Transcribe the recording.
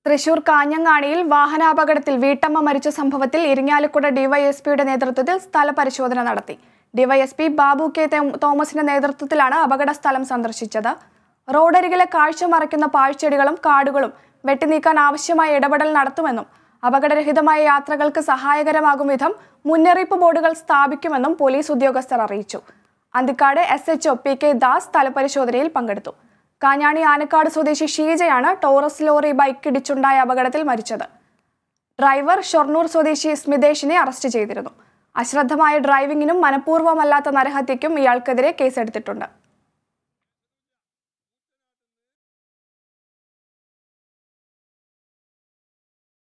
തൃശൂർ കാഞ്ഞങ്ങാണിയിൽ വാഹനാപകടത്തിൽ വീട്ടമ്മ മരിച്ച സംഭവത്തിൽ ഇരിങ്ങാലക്കുട ഡിവൈഎസ്പിയുടെ നേതൃത്വത്തിൽ സ്ഥലപരിശോധന നടത്തി ഡിവൈഎസ്പി ബാബു കെ തേ- തോമസിന്റെ നേതൃത്വത്തിലാണ് അപകട സ്ഥലം സന്ദർശിച്ചത് റോഡരികിലെ കാഴ്ച മറയ്ക്കുന്ന പാഴ്ചെടികളും കാടുകളും വെട്ടിനീക്കാൻ ആവശ്യമായ ഇടപെടൽ നടത്തുമെന്നും അപകടരഹിതമായ യാത്രകൾക്ക് സഹായകരമാകും വിധം മുന്നറിയിപ്പ് ബോർഡുകൾ സ്ഥാപിക്കുമെന്നും പോലീസ് ഉദ്യോഗസ്ഥർ അറിയിച്ചു Anthikad S H O P K Das സ്ഥലപരിശോധനയിൽ പങ്കെടുത്തു കാഞ്ഞാണി ആനക്കാട് സ്വദേശി ഷീജയാണ് ടോറസ് ലോറി ബൈക്ക് ഇടിച്ചുണ്ടായ അപകടത്തിൽ മരിച്ചത് ഡ്രൈവർ ഷൊർണൂർ സ്വദേശി സ്മിതേഷിനെ അറസ്റ്റ് ചെയ്തിരുന്നു അശ്രദ്ധമായ ഡ്രൈവിംഗിനും മനഃപൂർവ്വമല്ലാത്ത നരഹത്യയ്ക്കും ഇയാൾക്കെതിരെ കേസെടുത്തിട്ടുണ്ട്